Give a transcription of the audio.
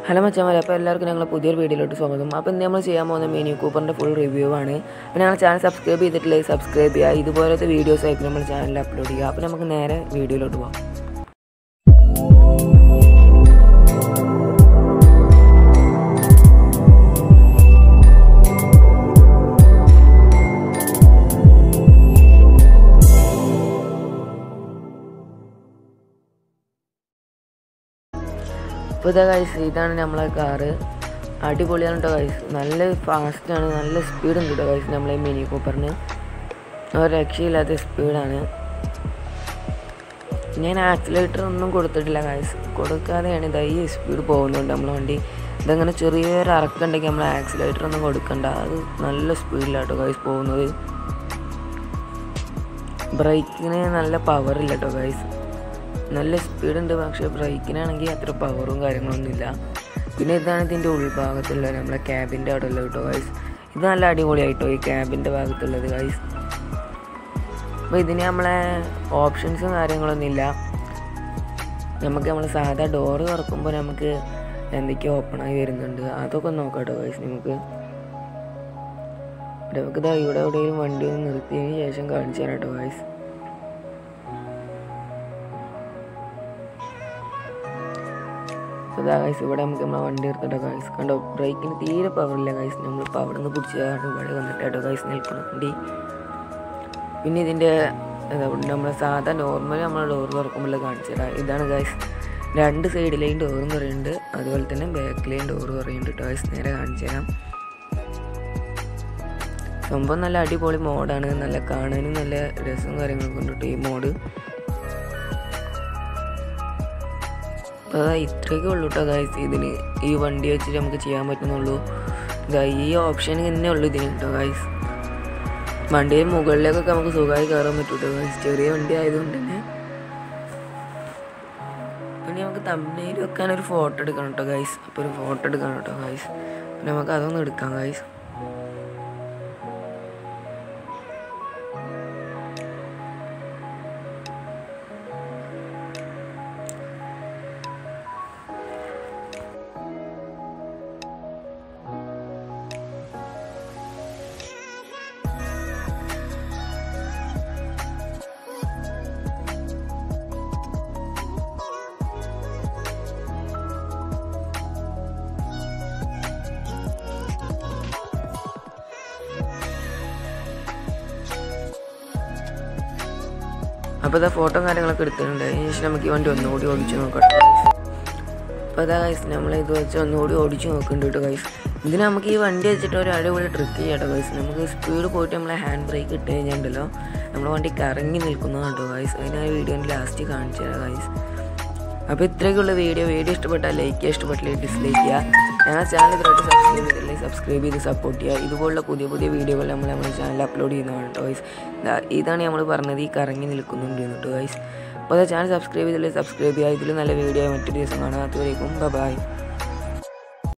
hello മച്ചാമാരെ അപ്പോൾ എല്ലാവർക്കും ഞങ്ങൾ പുതിയൊരു വീഡിയോയിലോട്ട് സ്വാഗതം അപ്പോൾ ഇന്ന് നമ്മൾ ചെയ്യാൻ പോകുന്ന മിനി കൂപ്പറിൻ്റെ ഫുൾ റിവ്യൂ ആണ് അപ്പോൾ ഞങ്ങൾ ചാനൽ സബ്സ്ക്രൈബ് ചെയ്തിട്ടില്ലേ സബ്സ്ക്രൈബ് ചെയ്യുക ഇതുപോലത്തെ വീഡിയോസ് ആയിരിക്കും നമ്മൾ ചാനലിൽ അപ്ലോഡ് ചെയ്യുക അപ്പോൾ നമുക്ക് നേരെ വീഡിയോയിലോട്ട് പോകാം അപ്പോൾ ഇതാ കൈസ് ഇതാണ് നമ്മളെ കാറ് അടിപൊളിയാണ് കേട്ടോ കൈസ് നല്ല ഫാസ്റ്റാണ് നല്ല സ്പീഡ് ഉണ്ട് കേട്ടോ കൈസ് നമ്മളെ മിനി കൂപ്പറിന് ഒരു രക്ഷയില്ലാത്ത സ്പീഡാണ് ഞാൻ ആക്സിലേറ്റർ ഒന്നും കൊടുത്തിട്ടില്ല കൈസ് കൊടുക്കാതെയാണ് ഇതാ ഈ സ്പീഡ് പോകുന്നുണ്ട് നമ്മളെ വണ്ടി ഇതങ്ങനെ ചെറിയൊരു അറക്കുണ്ടെങ്കിൽ നമ്മൾ ആക്സിലേറ്റർ ഒന്നും കൊടുക്കണ്ട അത് നല്ല സ്പീഡിലാട്ടോ കൈസ് പോകുന്നത് ബ്രേക്കിന് നല്ല പവർ ഇല്ല കേട്ടോ കൈസ് നല്ല സ്പീഡുണ്ട് പക്ഷേ ബ്രേക്കിനാണെങ്കിൽ അത്ര പവറും കാര്യങ്ങളൊന്നും ഇല്ല പിന്നെ ഇതാണ് ഇതിൻ്റെ ഉൾഭാഗത്തുള്ള നമ്മളെ ക്യാബിൻ്റെ അവിടെ ഉള്ളത് കേട്ടോ ഗൈസ് ഇത് നല്ല അടിപൊളിയായിട്ടോ ഈ ക്യാബിൻ്റെ ഭാഗത്തുള്ളത് ഗൈസ് അപ്പോൾ ഇതിന് നമ്മളെ ഓപ്ഷൻസും കാര്യങ്ങളൊന്നും ഇല്ല നമുക്ക് നമ്മൾ സാധാ ഡോറ് തുറക്കുമ്പോൾ നമുക്ക് എന്തൊക്കെയോ ഓപ്പണായി വരുന്നുണ്ട് അതൊക്കെ നോക്കാം കേട്ടോ ഗൈസ് നമുക്ക് നമുക്ക് ഇതാ ഇവിടെ എവിടെയെങ്കിലും വണ്ടി ഒന്ന് നിർത്തിയതിന് ശേഷം കാണിച്ചു തരാം കേട്ടോ ഗൈസ് അതാ ഗൈസ് ഇവിടെ നമുക്ക് നമ്മളെ വണ്ടി നിർത്തിട്ടോ ഗൈസ് കണ്ടോ ബ്രേക്കിന് തീരെ പവറില്ല ഗൈസ് നമ്മളിപ്പോൾ അവിടെ നിന്ന് പിടിച്ചാണ് ഇവിടെ വന്നിട്ട് കേട്ടോ ഗൈസ് നിൽക്കണം വണ്ടി പിന്നെ ഇതിൻ്റെ എന്താ നമ്മളെ സാധാ നോർമൽ നമ്മൾ ഡോർ തുറക്കുമ്പോൾ കാണിച്ചു തരാം ഇതാണ് ഗൈസ് രണ്ട് സൈഡിലെയും ഡോറും കുറയുന്നുണ്ട് അതുപോലെ തന്നെ ബാക്കിലെയും ഡോർ കുറയുന്നുണ്ട് കേട്ടോ ഗൈസ് നേരെ കാണിച്ചു തരാം സംഭവം നല്ല അടിപൊളി മോഡാണ് നല്ല കാണാനും നല്ല രസവും കാര്യങ്ങളൊക്കെ ഉണ്ട് കേട്ടോ ഈ മോഡ് അപ്പോൾ ഇത്രയൊക്കെ ഉള്ളൂ കേട്ടോ ഗൈസ് ഇതിന് ഈ വണ്ടി വെച്ചിട്ട് നമുക്ക് ചെയ്യാൻ പറ്റുന്നുള്ളൂ ഇതാ ഈ ഓപ്ഷൻ തന്നെ ഉള്ളൂ ഇതിന് കേട്ടോ ഗൈസ് വണ്ടിയുടെ മുകളിലേക്കൊക്കെ നമുക്ക് സുഖമായി കയറാൻ പറ്റും കേട്ടോ ഗൈസ് ചെറിയ വണ്ടി ആയതുകൊണ്ട് തന്നെ പിന്നെ നമുക്ക് തമ്മിൽ വെക്കാൻ ഒരു ഫോട്ടോ എടുക്കണം കേട്ടോ ഗൈസ് അപ്പോൾ ഒരു ഫോട്ടോ എടുക്കണം കേട്ടോ ഗൈസ് പിന്നെ നമുക്ക് അതൊന്നും എടുക്കാം ഗൈസ് അപ്പോൾ ഇതാ ഫോട്ടോ കാര്യങ്ങളൊക്കെ എടുത്തിട്ടുണ്ട് അതിന് ശേഷം നമുക്ക് ഈ വണ്ടി ഒന്നുകൂടി ഓടിച്ച് നോക്കട്ടെ അപ്പോൾ അതാ ഗൈസ് നമ്മൾ ഇത് വെച്ച് ഒന്നുകൂടി ഓടിച്ച് നോക്കുന്നുണ്ട് കേട്ടോ ഗൈസ് ഇതിന് നമുക്ക് ഈ വണ്ടി വെച്ചിട്ട് ഒരു അടിപൊളി ട്രിക്ക് ചെയ്യാം കേട്ടോ ഗൈസ് നമുക്ക് സ്പീഡ് പോയിട്ട് നമ്മളെ ഹാൻഡ് ബ്രേക്ക് ഇട്ട് കഴിഞ്ഞിട്ടുണ്ടല്ലോ നമ്മുടെ വണ്ടി കറങ്ങി നിൽക്കുന്നതാണ് കേട്ടോ ഗൈസ് അതിനാ വീഡിയോൻ്റെ ലാസ്റ്റ് കാണിച്ചു തരാം ഗൈസ് അപ്പോൾ ഇത്രയൊക്കെയുള്ള വീഡിയോ വീഡിയോ ഇഷ്ടപ്പെട്ടാൽ ലൈക്ക് ചെയ്യുക ഇഷ്ടപ്പെട്ടില്ലെങ്കിൽ ഡിസ്ലൈക്ക് ചെയ്യുക ഞങ്ങളുടെ ചാനൽ ഇതുമായിട്ട് സബ്സ്ക്രൈബ് ചെയ്തിട്ടില്ലെങ്കിൽ സബ്സ്ക്രൈബ് ചെയ്ത് സപ്പോർട്ട് ചെയ്യുക ഇതുപോലുള്ള പുതിയ പുതിയ വീഡിയോകൾ നമ്മൾ നമ്മുടെ ചാനലിൽ അപ്ലോഡ് ചെയ്യുന്നതാണ് കേട്ടോ ഗൈസ് ഇതാണ് നമ്മൾ പറഞ്ഞത് ഈ കറങ്ങി നിൽക്കുന്നുണ്ട് കേട്ടോ ഗൈസ് അപ്പോൾ ചാനൽ സബ്സ്ക്രൈബ് ചെയ്തില്ലെങ്കിൽ സബ്സ്ക്രൈബ് ചെയ്യുക ഇതിൽ നല്ല വീഡിയോ മറ്റൊരു ദിവസം കാണാം അതുവരേക്കും ബൈ